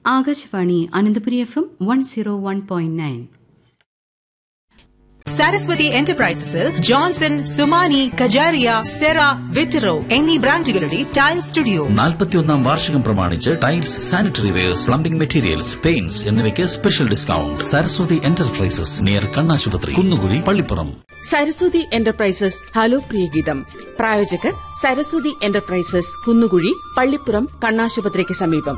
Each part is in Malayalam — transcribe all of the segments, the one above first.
Akashvani Ananthapuri F M one zero one point nine Saraswathi എന്റർപ്രൈസസിൽ ജോൺസൺ സുമാനി കജാരിയ സെറ വിറ്ററോ എന്നീ ബ്രാൻഡുകളുടെ ടൈൽ സ്റ്റുഡിയോ നാൽപ്പത്തിയൊന്നാം വാർഷികം പ്രമാണിച്ച് tiles sanitary wares plumbing materials paints എന്നിവയ്ക്ക് special discount Saraswathi enterprises near കണ്ണാശുപത്രി കുന്നുകുഴി പള്ളിപ്പുറം സരസ്വതി എന്റർപ്രൈസസ് ഹലോ പ്രിയഗീതം പ്രായോജകർ സരസ്വതി എന്റർപ്രൈസസ് കുന്നുകുഴി പള്ളിപ്പുറം കണ്ണാശുപത്രിക്ക് സമീപം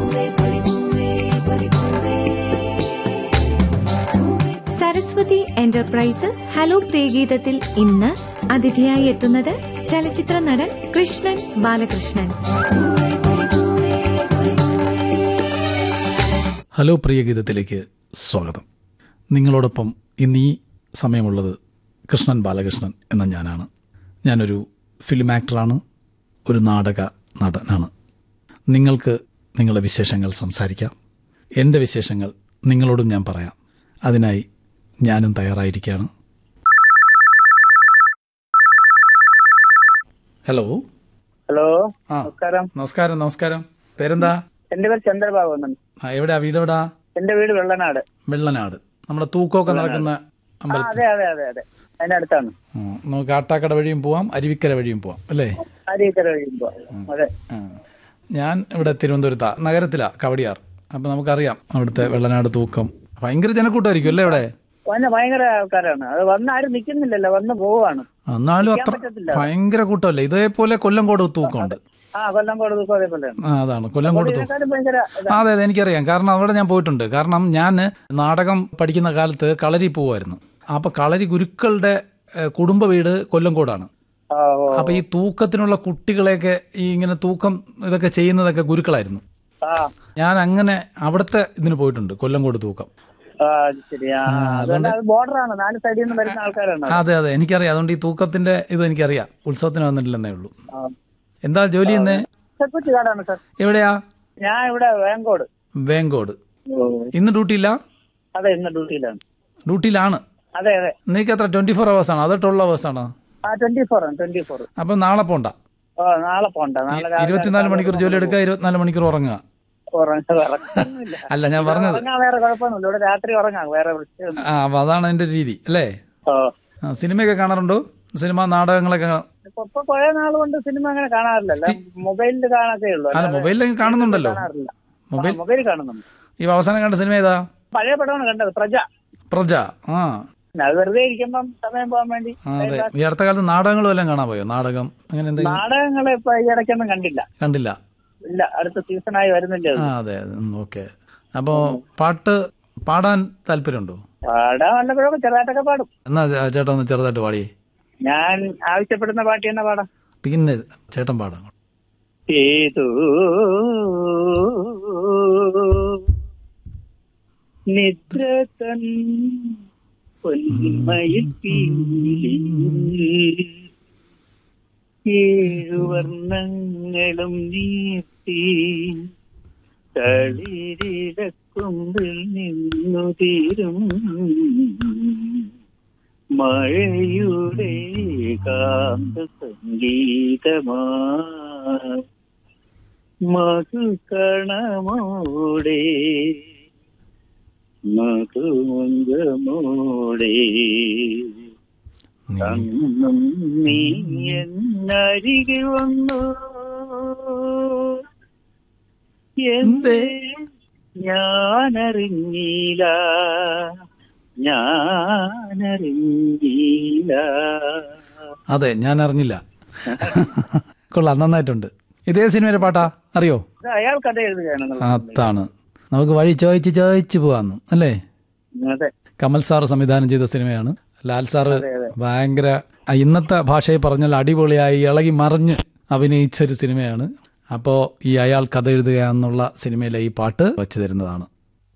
സരസ്വതി എന്റർപ്രൈസസ് ഹലോ പ്രിയഗീതത്തിൽ ഇന്ന് അതിഥിയായി എത്തുന്നത് ചലച്ചിത്ര നടൻ കൃഷ്ണൻ ബാലകൃഷ്ണൻ ഹലോ പ്രിയ ഗീതത്തിലേക്ക് സ്വാഗതം നിങ്ങളോടൊപ്പം ഇന്ന് ഈ സമയമുള്ളത് കൃഷ്ണൻ ബാലകൃഷ്ണൻ എന്ന ഞാനാണ് ഞാനൊരു ഫിലിം ആക്ടറാണ് ഒരു നാടക നടനാണ് നിങ്ങൾക്ക് നിങ്ങളുടെ വിശേഷങ്ങൾ സംസാരിക്കാം എൻ്റെ വിശേഷങ്ങൾ നിങ്ങളോടും ഞാൻ പറയാം അതിനായി ഞാനും തയ്യാറായിരിക്കുകയാണ് ഹലോ ഹലോ ആ നമസ്കാരം നമസ്കാരം നമസ്കാരം പേരെന്താ എന്റെ പേര് ചന്ദ്രബാബു എന്നാണ് ആ എവിടെയാ വീട് എവിടാ എന്റെ വീട് വെള്ളനാട് വെള്ളനാട് നമ്മുടെ തൂക്കമൊക്കെ നടക്കുന്ന ആ അമ്പലത്തിൽ അതെ അതെ അതെ അതെ അതിന്റെ അടുത്താണ് ഉം. നമുക്ക് ആട്ടാക്കട വഴിയും പോവാം അരുവിക്കര വഴിയും പോവാം അല്ലേ അരിക്കര കഴിയുമ്പോ അതെ ആ. ഞാൻ ഇവിടെ തിരുവനന്തപുരത്താ നഗരത്തിലാ കവടിയാർ അപ്പൊ നമുക്കറിയാം അവിടുത്തെ വെള്ളനാട് തൂക്കം ഭയങ്കര ജനക്കൂട്ടമായിരിക്കും അല്ലേ ഇവിടെ വന്ന ഭയങ്കര ആൾക്കാരാണ് അത് വന്ന് ആരും നിക്കുന്നില്ലല്ലോ വന്ന് പോവാണ് എന്നാലും അത്ര പറ്റത്തില്ല. ഭയങ്കര കൂട്ടമല്ലേ ഇതേപോലെ കൊല്ലംകോട് തൂക്കമുണ്ട് ആ കൊല്ലംകോട് ദുഃഖം അതേപോലെയാണ് ആ അതാണ് കൊല്ലംകോട് തൂക്കം ഇതിനേക്കാളും ഭയങ്കര ഇതാ. ആ, അതെ അതെ എനിക്കറിയാം കാരണം അവിടെ ഞാൻ പോയിട്ടുണ്ട് കാരണം ഞാൻ നാടകം പഠിക്കുന്ന കാലത്ത് കളരി പോവായിരുന്നു അപ്പൊ കളരി ഗുരുക്കളുടെ ഏഹ്, കുടുംബ വീട് കൊല്ലംകോടാണ് ആ, ഓ. അപ്പൊ ഈ തൂക്കത്തിനുള്ള കുട്ടികളെയൊക്കെ ഈ ഇങ്ങനെ തൂക്കം ഇതൊക്കെ ചെയ്യുന്നതൊക്കെ ഗുരുക്കളായിരുന്നു ആ ഞാൻ അങ്ങനെ അവിടുത്തെ ഇതിന് പോയിട്ടുണ്ട് കൊല്ലംകോട് തൂക്കം ആ അത് ശരിയാ അതുകൊണ്ട് അത് ബോർഡറാണ് നാല് സൈഡിൽ നിന്ന് വരുന്ന ആൾക്കാരാണ് അത്. അതെ അതെ എനിക്കറിയാം അതുകൊണ്ട് ഈ തൂക്കത്തിന്റെ ഇത് എനിക്കറിയാം ഉത്സവത്തിന് വന്നിട്ടില്ലെന്നേ ഉള്ളൂ ആ. എന്താ ജോലി ഇന്ന് ചെക്കുറ്റി കാടാണ് സാർ എവിടെയാ ഞാൻ ഇവിടെ വേങ്കോട് വേങ്കോട് ഇന്ന് ഡ്യൂട്ടിയില്ല അതെ ഇന്ന് ഡ്യൂട്ടിയിലാണ് ഡ്യൂട്ടിയിലാണ് അതെ അതെ നീക്ക് എത്ര ട്വന്റി ഫോർ അവേഴ്സ് ആണോ അതോ ട്വൽവ് അവേഴ്സ് ആണോ ആ ട്വന്റി ഫോർ ആണ് ട്വന്റി ഫോർ അപ്പൊ നാളെ പോണ്ട ഓ നാളെ പോണ്ട നാളെ രാവിലെ ഇരുപത്തിനാല് മണിക്കൂർ ജോലി എടുക്കുക ഇരുപത്തിനാല് മണിക്കൂർ ഉറങ്ങുക ഉറങ്ങ- ഉറങ്ങുന്നില്ല. അല്ല ഞാൻ പറഞ്ഞത് ഉറങ്ങാൻ വേറെ കുഴപ്പമൊന്നുമില്ല ഇവിടെ രാത്രി ഉറങ്ങാം വേറെ പ്രശ്നമൊന്നും ആ അപ്പൊ അതാണ് എന്റെ രീതി അല്ലേ ഓ ആ, സിനിമയൊക്കെ കാണാറുണ്ടോ സിനിമ നാടകങ്ങളൊക്കെ കാ- ഇപ്പൊ ഇപ്പൊ കുറെ നാൾ കൊണ്ട് സിനിമ അങ്ങനെ കാണാറില്ലല്ലോ മൊബൈലിൽ കാണാത്തേ ഉള്ളൂ അല്ല മൊബൈലിൽ കാണുന്നുണ്ടല്ലോ കാണാറില്ല മൊബൈൽ മൊബൈൽ കാണുന്നുണ്ട് ഈ അവസാനം കണ്ട സിനിമ ഏതാ പഴയ പടമാണ് കണ്ടത് പ്രജ പ്രജ ആ പിന്നെ അത് വെറുതെ ഇരിക്കുമ്പം സമയം പോകാൻ വേണ്ടി ആ, അതെ ഈ അടുത്ത കാലത്ത് നാടകങ്ങളും എല്ലാം കാണാൻ പോയോ നാടകം അങ്ങനെ എന്തെങ്കിലും നാടകങ്ങളെ ഇപ്പൊ ഈ ഇടയ്ക്കൊന്നും കണ്ടില്ല കണ്ടില്ല ഇല്ല അടുത്ത സീസണായി വരുന്നില്ല ആ അതെ ഓക്കെ അപ്പോ പാട്ട് പാടാൻ താല്പര്യമുണ്ടോ പാടാൻ വല്ലപ്പോഴൊക്കെ ചെറുതായിട്ടൊക്കെ പാടും എന്നാ ചേ- ചേട്ടാ ഒന്ന് ചെറുതായിട്ട് പാടിയേ ഞാൻ ആവശ്യപ്പെടുന്ന പാട്ട് തന്നെ പാടാം പിന്നെ ചേട്ടൻ പാടാം ഏതോ നിദ്ര തൻ പൊന്മയിൽ ഏഴു വർണ്ണങ്ങളും നീട്ടി തളിരിടക്കുമ്പിൽ നിന്നു തീരും മഴയുടെ കാന്ത സംഗീതമാ മധുകണമോടെ മധുമംഗമോടെ അന്നും നീ എന്നരികിൽ വന്നു എന്തേ ഞാനറിഞ്ഞില്ല ഞാനറിഞ്ഞില്ല അതെ ഞാൻ അറിഞ്ഞില്ല കൊള്ളാം നന്നായിട്ടുണ്ട് ഇതേ സിനിമയിലെ പാട്ടാ അറിയോ ഇത് അയാൾ കഥ എഴുതുകയാണ് അതാണ് നമുക്ക് വഴി ചോദിച്ച് ചോദിച്ച് പോവാന്ന് അല്ലേ അതെ കമൽ സാറ് സംവിധാനം ചെയ്ത സിനിമയാണ് ലാൽ സാറ് ഭയങ്കര ആ, ഇന്നത്തെ ഭാഷയിൽ പറഞ്ഞാൽ അടിപൊളിയായി ഇളകി മറിഞ്ഞ് അഭിനയിച്ച ഒരു സിനിമയാണ് അപ്പോൾ ഈ അയാൾ കഥ എഴുതുക എന്നുള്ള സിനിമയിലെ ഈ പാട്ട് വച്ചു തരുന്നതാണ്